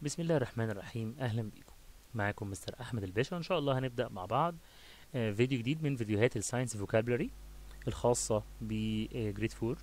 بسم الله الرحمن الرحيم اهلا بيكم معاكم مستر احمد الباشا وان شاء الله هنبدا مع بعض آه، فيديو جديد من فيديوهات الساينس فوكابلري الخاصه بجريد 4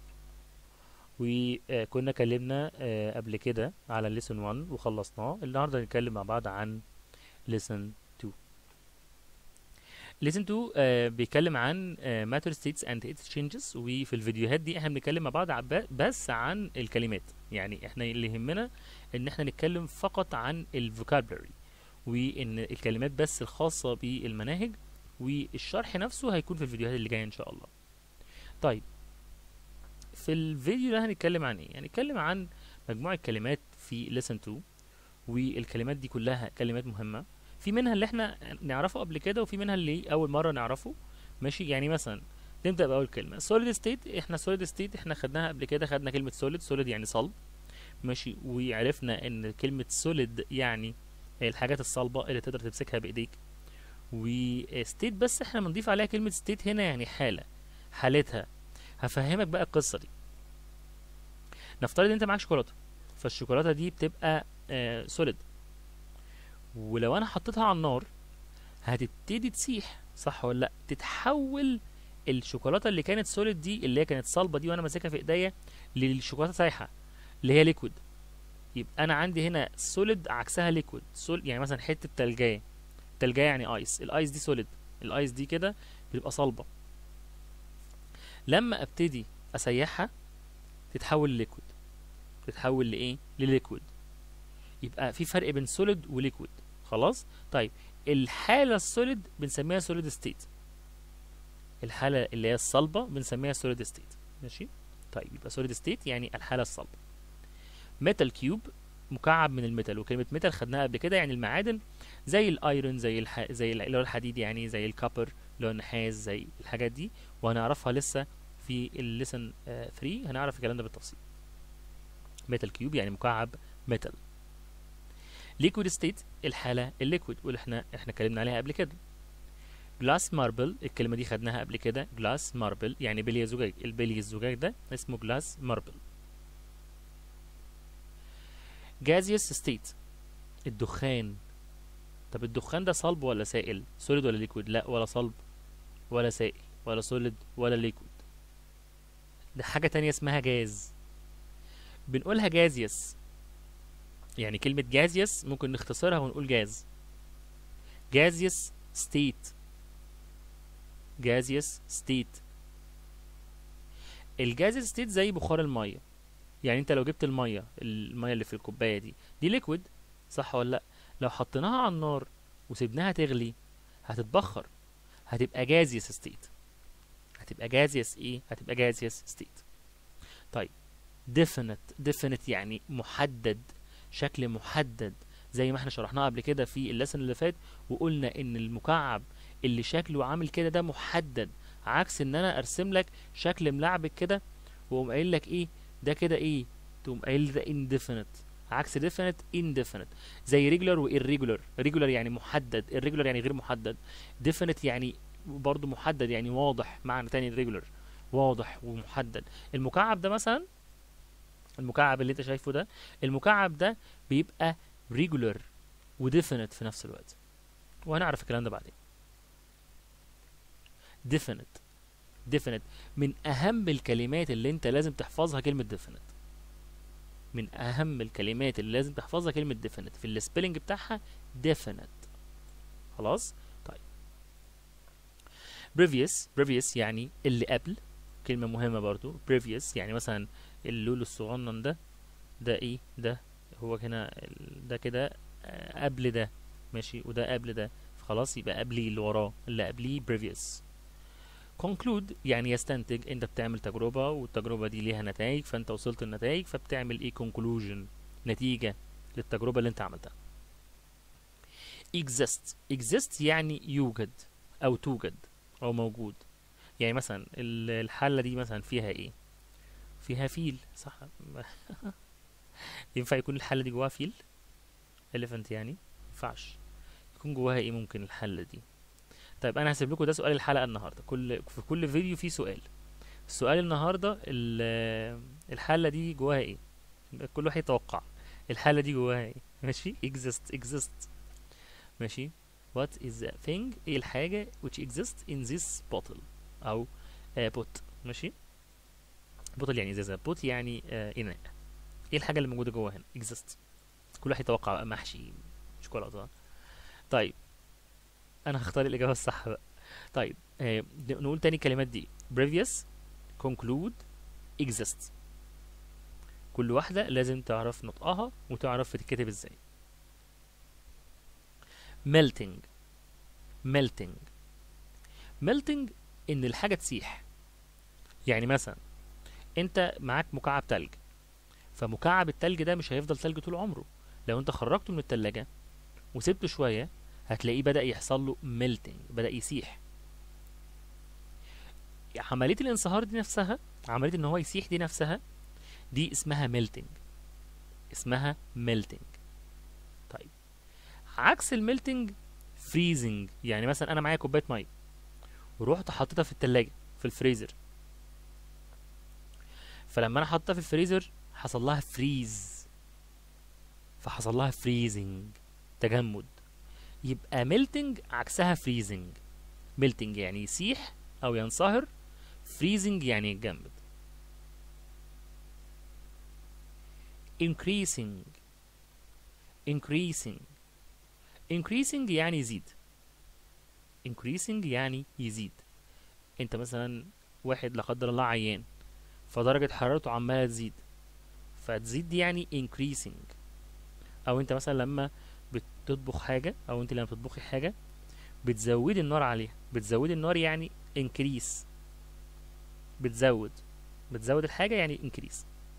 وكنا اتكلمنا آه، قبل كده على ليسون 1 وخلصناه النهارده هنتكلم مع بعض عن ليسون 2 ليسون 2 آه، بيتكلم عن ماتر ستيتس اند its changes وفي الفيديوهات دي احنا بنتكلم مع بعض عب- بس عن الكلمات يعني احنا اللي يهمنا ان احنا نتكلم فقط عن الفوكابلري وان الكلمات بس الخاصة بالمناهج والشرح نفسه هيكون في الفيديوهات اللي جاية ان شاء الله طيب في الفيديو ده هنتكلم عن ايه هنتكلم عن مجموعة كلمات في lesson 2 والكلمات دي كلها كلمات مهمة في منها اللي احنا نعرفه قبل كده وفي منها اللي اول مرة نعرفه ماشي يعني مثلا نبدأ بأول كلمة solid state احنا solid state احنا خدناها قبل كده خدنا كلمة solid solid يعني صلب ماشي وعرفنا ان كلمة solid يعني الحاجات الصلبة اللي تقدر تمسكها بايديك وستيت بس احنا بنضيف عليها كلمة ستيت هنا يعني حالة حالتها هفهمك بقى القصة دي نفترض ان انت معاك شوكولاتة فالشوكولاتة دي بتبقى آه سوليد ولو انا حطيتها على النار هتبتدي تسيح صح ولا لا تتحول الشوكولاتة اللي كانت سوليد دي اللي هي كانت صلبة دي وانا ماسكها في ايديا للشوكولاتة سايحة اللي هي ليكويد يبقى انا عندي هنا سوليد عكسها ليكويد سول يعني مثلا حته تلجايه تلجايه يعني ايس الايس دي سوليد الايس دي كده بتبقى صلبه لما ابتدي اسيحها تتحول لليكويد تتحول لايه لليكويد يبقى في فرق بين سوليد وليكويد خلاص طيب الحاله السوليد بنسميها سوليد ستيت الحاله اللي هي الصلبه بنسميها سوليد ستيت ماشي طيب يبقى سوليد ستيت يعني الحاله الصلبه ميتال كيوب مكعب من الميتال وكلمة ميتال خدناها قبل كده يعني المعادن زي الايرون زي الح... زي ال- اللي هو الحديد يعني زي الكابر اللي هو النحاس زي الحاجات دي وهنعرفها لسه في الليسن 3 هنعرف الكلام ده بالتفصيل ميتال كيوب يعني مكعب ميتال ليكويد ستيت الحالة الليكويد واللي احنا احنا اتكلمنا عليها قبل كده جلاس ماربل الكلمة دي خدناها قبل كده جلاس ماربل يعني بلي زجاج البلي الزجاج ده اسمه جلاس ماربل gaseous state الدخان طب الدخان ده صلب ولا سائل سوليد ولا ليكويد لا ولا صلب ولا سائل ولا سوليد ولا ليكويد ده حاجة تانية اسمها جاز بنقولها gaseous يعني كلمة gaseous ممكن نختصرها ونقول جاز gaseous state gaseous state الجازيوس ستيت زي بخار الميه يعني انت لو جبت الميه الميه اللي في الكوبايه دي دي ليكويد صح ولا لا لو حطيناها على النار وسيبناها تغلي هتتبخر هتبقى جازيوس ستيت هتبقى جازيوس ايه هتبقى جازيوس ستيت طيب definite definite يعني محدد شكل محدد زي ما احنا شرحناها قبل كده في اللسن اللي فات وقلنا ان المكعب اللي شكله عامل كده ده محدد عكس ان انا ارسم لك شكل ملعبك كده واقوم قايل لك ايه ده كده ايه تقوم قايل ده indefinite عكس definite indefinite زي regular و irregular regular يعني محدد irregular يعني غير محدد definite يعني برضو محدد يعني واضح معنى تاني regular واضح ومحدد المكعب ده مثلا المكعب اللي انت شايفه ده المكعب ده بيبقى regular و definite في نفس الوقت وهنعرف الكلام ده بعدين definite definite من اهم الكلمات اللي انت لازم تحفظها كلمة definite من اهم الكلمات اللي لازم تحفظها كلمة definite في السبيلنج بتاعها definite خلاص طيب previous previous يعني اللي قبل كلمة مهمة برضو previous يعني مثلا اللولو الصغنن ده ده ايه ده هو هنا ال- ده كده آه، قبل ده ماشي وده قبل ده خلاص يبقى قبلي اللي وراه اللي قبليه previous conclude يعني يستنتج انت بتعمل تجربة والتجربة دي ليها نتائج فانت وصلت النتائج فبتعمل ايه conclusion نتيجة للتجربة اللي انت عملتها exist exist يعني يوجد او توجد او موجود يعني مثلا ال- الحلة دي مثلا فيها ايه فيها فيل صح ينفع يكون الحلة دي جواها فيل elephant يعني ينفعش يكون جواها ايه ممكن الحلة دي طيب انا هسيب لكم ده سؤال الحلقه النهارده كل في كل فيديو فيه سؤال السؤال النهارده ال- الحله دي جواها ايه يبقى كل واحد يتوقع الحالة دي جواها ايه ماشي exist exist ماشي what is the thing ايه الحاجة which exists in this bottle او uh, pot ماشي bottle يعني ازازة pot يعني uh, اناء ايه الحاجة اللي موجودة جوه هنا exist كل واحد يتوقع بقى محشي شوكولاتة طيب انا هختار الاجابة الصح بقى طيب آه نقول تاني الكلمات دي previous conclude exist كل واحدة لازم تعرف نطقها وتعرف بتتكتب ازاي melting melting melting ان الحاجة تسيح يعني مثلا انت معاك مكعب تلج فمكعب التلج ده مش هيفضل تلج طول عمره لو انت خرجته من التلاجة وسبته شوية هتلاقيه بدأ يحصل له melting بدأ يسيح عملية الانصهار دي نفسها عملية ان هو يسيح دي نفسها دي اسمها melting اسمها melting طيب عكس الميلتنج freezing يعني مثلا انا معايا كوبايه ميه ورحت حطيتها في التلاجة في الفريزر فلما انا حطيتها في الفريزر حصل لها فريز فحصل لها فريزنج تجمد يبقى ميلتنج عكسها فريزنج ميلتنج يعني يسيح او ينصهر فريزنج يعني يتجمد increasing increasing increasing يعني يزيد increasing يعني يزيد انت مثلا واحد لا قدر الله عيان فدرجة حرارته عمالة تزيد فتزيد دي يعني increasing او انت مثلا لما بتطبخ حاجة او انت لما بتطبخي حاجة بتزودي النار عليها بتزودي النار يعني increase بتزود بتزود الحاجة يعني increase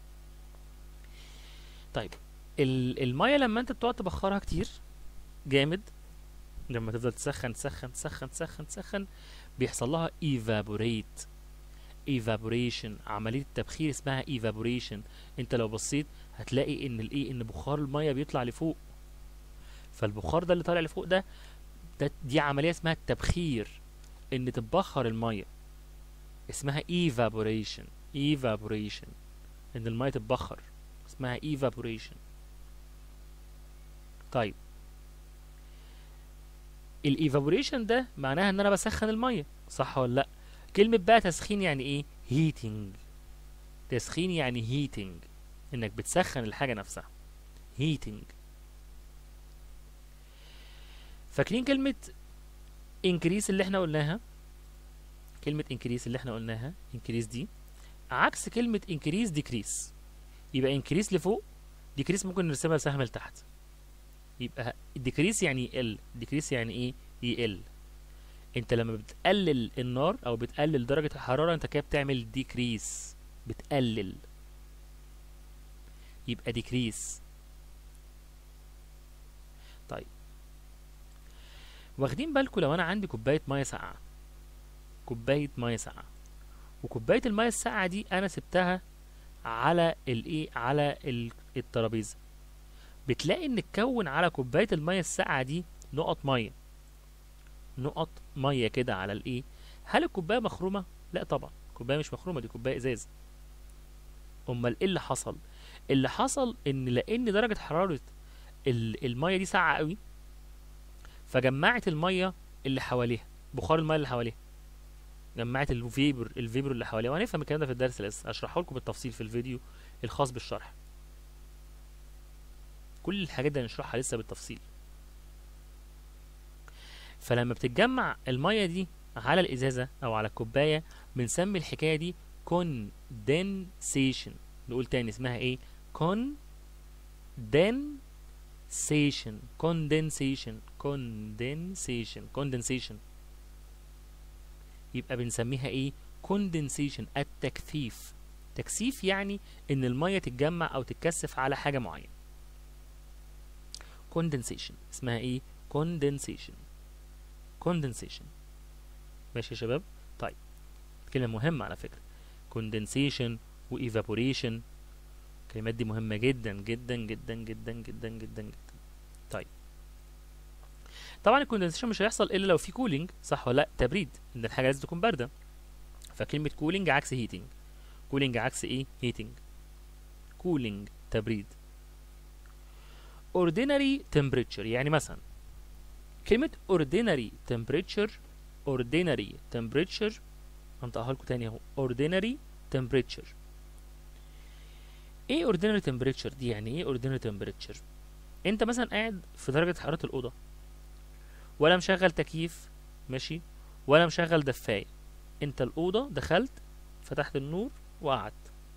طيب ال- المية لما انت بتقعد تبخرها كتير جامد لما تفضل تسخن تسخن تسخن تسخن تسخن بيحصل لها evaporate evaporation عملية التبخير اسمها evaporation انت لو بصيت هتلاقي ان الايه ان بخار المية بيطلع لفوق فالبخار ده اللي طالع لفوق ده, ده دي عملية اسمها التبخير ان تبخر المية اسمها evaporation evaporation ان المية تتبخر اسمها evaporation طيب الايفابوريشن ده معناها ان انا بسخن الميه صح ولا لا كلمه بقى تسخين يعني ايه هيتنج تسخين يعني هيتنج انك بتسخن الحاجه نفسها هيتنج فاكرين كلمه انكريس اللي احنا قلناها كلمه انكريس اللي احنا قلناها انكريس دي عكس كلمه انكريس ديكريس يبقى انكريس لفوق ديكريس ممكن نرسمها سهم لتحت يبقى الديكريس يعني يقل ديكريس يعني ايه يقل انت لما بتقلل النار او بتقلل درجة الحرارة انت كده بتعمل ديكريس بتقلل يبقى ديكريس طيب واخدين بالكم لو انا عندي كوباية مية ساقعة كوباية مية ساقعة وكوباية المية الساقعة دي انا سبتها على الايه على ال- الترابيزة بتلاقي ان اتكون على كوبايه الميه الساقعه دي نقط ميه نقط ميه كده على الايه هل الكوبايه مخرومه لا طبعا الكوبايه مش مخرومه دي كوبايه ازاز امال ايه اللي حصل اللي حصل ان لان درجه حراره ال- الميه دي ساقعه قوي فجمعت الميه اللي حواليها بخار الميه اللي حواليها جمعت الفيبر الفيبر اللي حواليها وهنفهم الكلام ده في الدرس لسه هشرحه لكم بالتفصيل في الفيديو الخاص بالشرح كل الحاجات دي هنشرحها لسه بالتفصيل فلما بتتجمع المية دي على الإزازة أو على الكوباية بنسمي الحكاية دي condensation نقول تاني اسمها ايه condensation condensation condensation condensation يبقى بنسميها ايه condensation التكثيف تكثيف يعني ان المية تتجمع او تتكثف على حاجة معينة condensation اسمها ايه condensation condensation ماشي يا شباب طيب كلمة مهمة على فكرة condensation و evaporation الكلمات دي مهمة جدا جدا جدا جدا جدا جدا جدا طيب طبعا الكوندنسيشن مش هيحصل الا لو في كولينج صح ولا لا تبريد ان الحاجه لازم تكون بارده فكلمه كولينج عكس هيتنج كولينج عكس ايه هيتنج كولينج تبريد ordinary temperature يعني مثلا كلمة ordinary temperature ordinary temperature هنطقها لكم تاني اهو ordinary temperature ايه ordinary temperature دي يعني ايه ordinary temperature انت مثلا قاعد في درجة حرارة الأوضة ولا مشغل تكييف ماشي ولا مشغل دفاية انت الأوضة دخلت فتحت النور وقعدت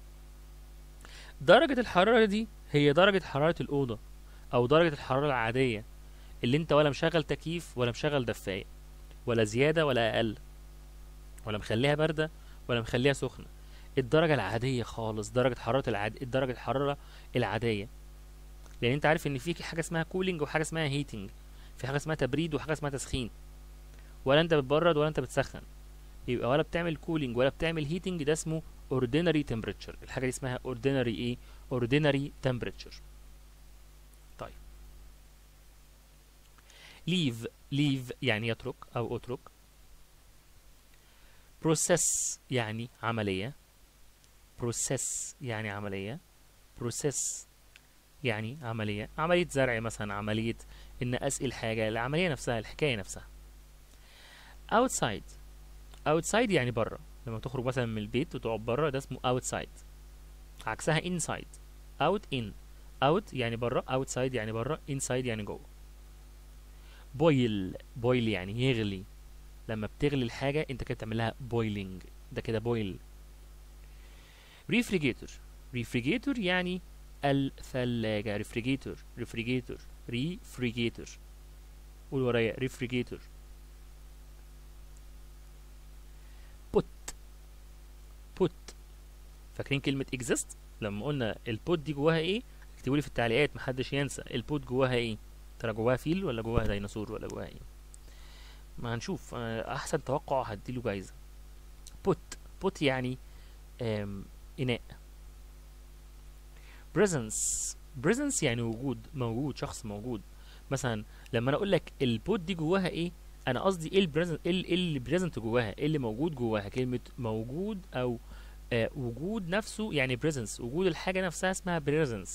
درجة الحرارة دي هي درجة حرارة الأوضة أو درجة الحرارة العادية اللي انت ولا مشغل تكييف ولا مشغل دفاية ولا زيادة ولا أقل ولا مخليها باردة ولا مخليها سخنة الدرجة العادية خالص درجة حرارة العاد... درجة الحرارة العادية لأن أنت عارف إن في حاجة اسمها كولينج وحاجة اسمها هيتنج في حاجة اسمها تبريد وحاجة اسمها تسخين ولا أنت بتبرد ولا أنت بتسخن يبقى ولا بتعمل كولينج ولا بتعمل هيتنج ده اسمه ordinary temperature الحاجة دي اسمها ordinary إيه ordinary temperature طيب leave leave يعني يترك أو اترك process يعني عملية process يعني عملية process يعني عملية عملية زرع مثلا عملية إن أسقي الحاجة العملية نفسها الحكاية نفسها outside outside يعني بره لما تخرج مثلا من البيت وتقعد بره ده اسمه outside عكسها inside out in out يعني بره outside يعني بره inside يعني جوه boil boil يعني يغلي لما بتغلي الحاجة انت كده بتعملها boiling ده كده boil refrigerator refrigerator يعني الثلاجة refrigerator refrigerator refrigerator قول ورايا refrigerator put put فاكرين كلمة exist لما قلنا البوت دي جواها ايه اكتبوا لي في التعليقات محدش ينسى البوت جواها ايه ترى جواها فيل ولا جواها ديناصور ولا جواها ايه ما هنشوف آه، احسن توقع هديله جايزة بوت بوت يعني آم، اناء presence presence يعني وجود موجود شخص موجود مثلا لما انا اقول لك البوت دي جواها ايه انا قصدي ايه البريزنت ايه ال- إيه اللي بريزنت جواها ايه اللي موجود جواها كلمة موجود او آه وجود نفسه يعني presence وجود الحاجة نفسها اسمها presence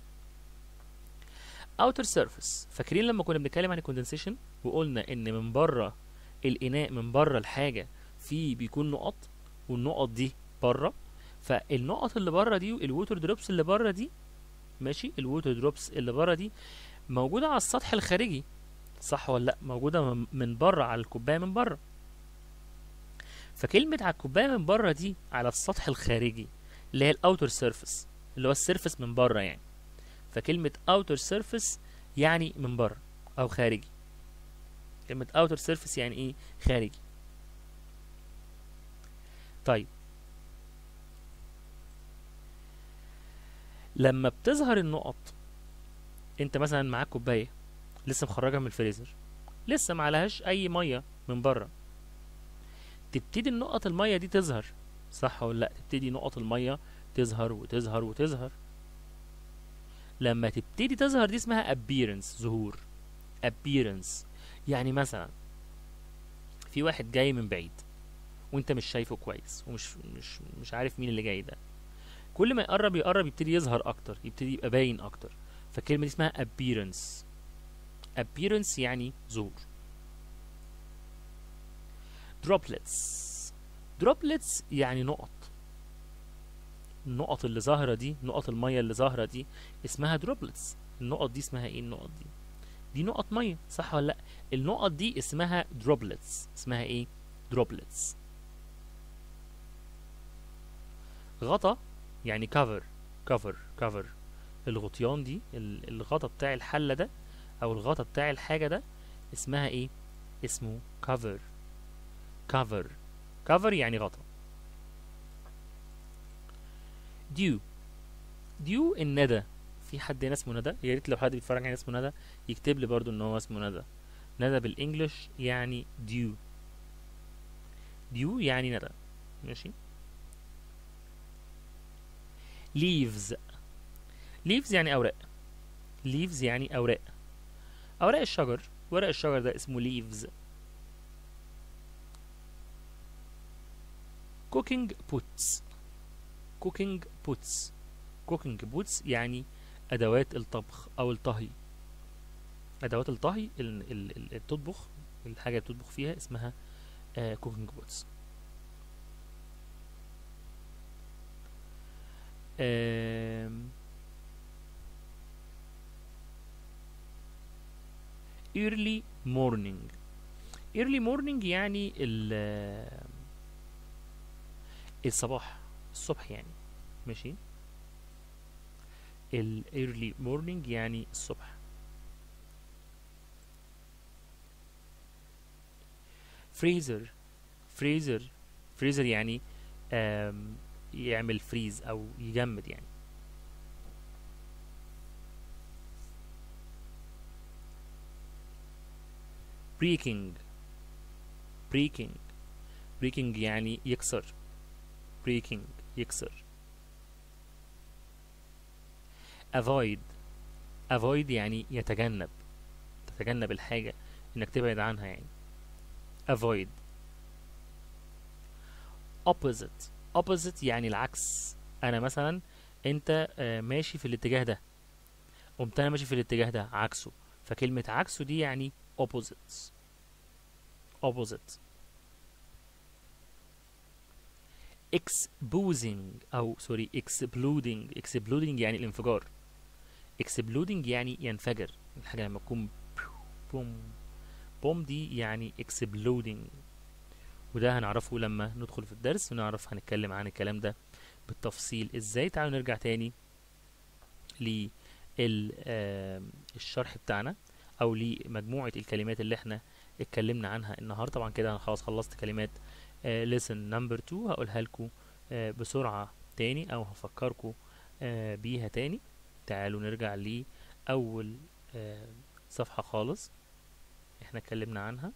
outer surface فاكرين لما كنا بنتكلم عن الكوندنسيشن وقلنا ان من بره الاناء من بره الحاجه فيه بيكون نقط والنقط دي بره فالنقط اللي بره دي الووتر دروبس اللي بره دي ماشي الووتر دروبس اللي بره دي موجوده على السطح الخارجي صح ولا لا موجوده من- من بره على الكوبايه من بره فكلمه على الكوبايه من بره دي على السطح الخارجي اللي هي الاوتر سيرفيس اللي هو السيرفيس من بره يعني فكلمه اوتر سيرفيس يعني من بره او خارجي كلمة outer surface يعني ايه خارجي طيب لما بتظهر النقط انت مثلا معاك كوباية لسه مخرجها من الفريزر لسه معلهاش اي مية من بره تبتدي النقط المية دي تظهر صح ولا لا تبتدي نقط المية تظهر وتظهر وتظهر لما تبتدي تظهر دي اسمها appearance ظهور appearance يعني مثلا في واحد جاي من بعيد وانت مش شايفه كويس ومش مش مش عارف مين اللي جاي ده كل ما يقرب يقرب يبتدي يظهر اكتر يبتدي يبقى باين اكتر فالكلمه دي اسمها appearance appearance يعني ظهور droplets droplets يعني نقط النقط اللي ظاهره دي نقط الميه اللي ظاهره دي اسمها droplets النقط دي اسمها ايه النقط دي دي نقط ميه صح ولا لا النقط دي اسمها droplets اسمها ايه droplets غطا يعني cover cover cover الغطيان دي ال- الغطا بتاع الحلة ده او الغطا بتاع الحاجة ده اسمها ايه اسمه cover cover cover يعني غطا dew dew الندى في حد هنا اسمه ندى يا ريت لو حد بيتفرج على اسمه ندى يكتب لي برضو ان هو اسمه ندى ندى بالانجلش يعني dew dew يعني ندى ماشي leaves leaves يعني اوراق leaves يعني اوراق اوراق الشجر ورق الشجر ده اسمه leaves cooking pots cooking pots cooking pots يعني ادوات الطبخ او الطهي ادوات الطهي ال- ال- ال- اللي بتطبخ الحاجه اللي بتطبخ فيها اسمها كوكينج بوتس early morning early morning يعني ال الصباح الصبح يعني ماشي ال early morning يعني الصبح freezer freezer freezer يعني آم، يعمل فريز او يجمد يعني breaking breaking breaking يعني يكسر breaking يكسر avoid avoid يعني يتجنب تتجنب الحاجة انك تبعد عنها يعني avoid opposite opposite يعني العكس انا مثلا انت آه، ماشي في الاتجاه ده قمت انا ماشي في الاتجاه ده عكسه فكلمة عكسه دي يعني opposites opposite exposing او سوري exploding exploding يعني الانفجار exploding يعني ينفجر الحاجة لما تكون بوم بوم دي يعني exploding وده هنعرفه لما ندخل في الدرس ونعرف هنتكلم عن الكلام ده بالتفصيل ازاي تعالوا نرجع تاني للشرح بتاعنا او لمجموعة الكلمات اللي احنا اتكلمنا عنها النهارده طبعا كده انا خلاص خلصت كلمات lesson نمبر 2 هقولها لكم بسرعة تاني او هفكركم آه، بيها تاني تعالوا نرجع لأول آه، صفحة خالص احنا اتكلمنا عنها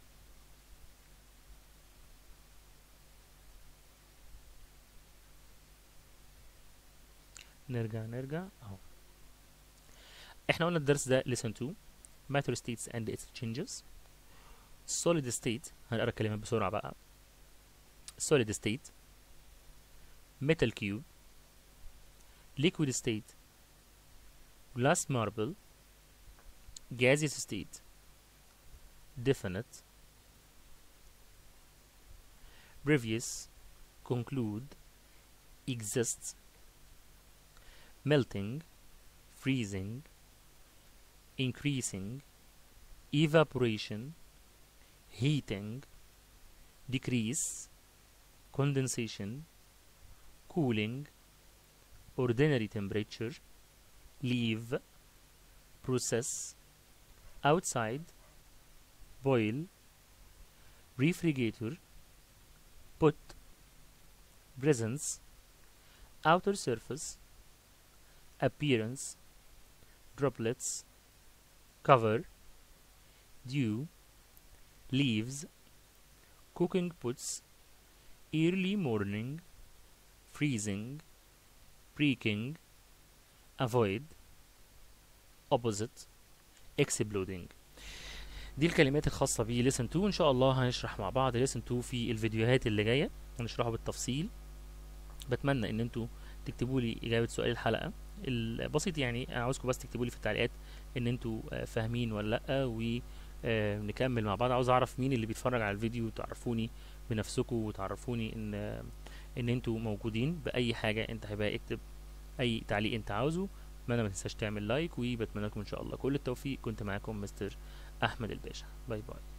نرجع نرجع اهو احنا قلنا الدرس ده lesson 2 matter states and its changes solid state هنقرا الكلمات بسرعة بقى solid state metal cube liquid state glass marble gaseous state definite previous conclude exists melting freezing increasing evaporation heating decrease condensation cooling ordinary temperature leave process outside boil refrigerator put presence outer surface appearance droplets cover dew leaves cooking puts early morning freezing breaking avoid opposite exploding دي الكلمات الخاصة ب lesson 2 إن شاء الله هنشرح مع بعض lesson 2 في الفيديوهات اللي جاية هنشرحه بالتفصيل بتمنى إن انتوا تكتبوا لي إجابة سؤال الحلقة البسيط يعني أنا عاوزكم بس تكتبوا لي في التعليقات إن انتوا آه، فاهمين ولا لأ ونكمل مع بعض عاوز أعرف مين اللي بيتفرج على الفيديو وتعرفوني بنفسكم وتعرفوني إن آه، إن انتوا موجودين بأي حاجة أنت هيبقى اكتب أي تعليق أنت عاوزه اتمنى ما تنساش تعمل لايك وبتمنى لكم ان شاء الله كل التوفيق كنت معاكم مستر احمد الباشا باي باي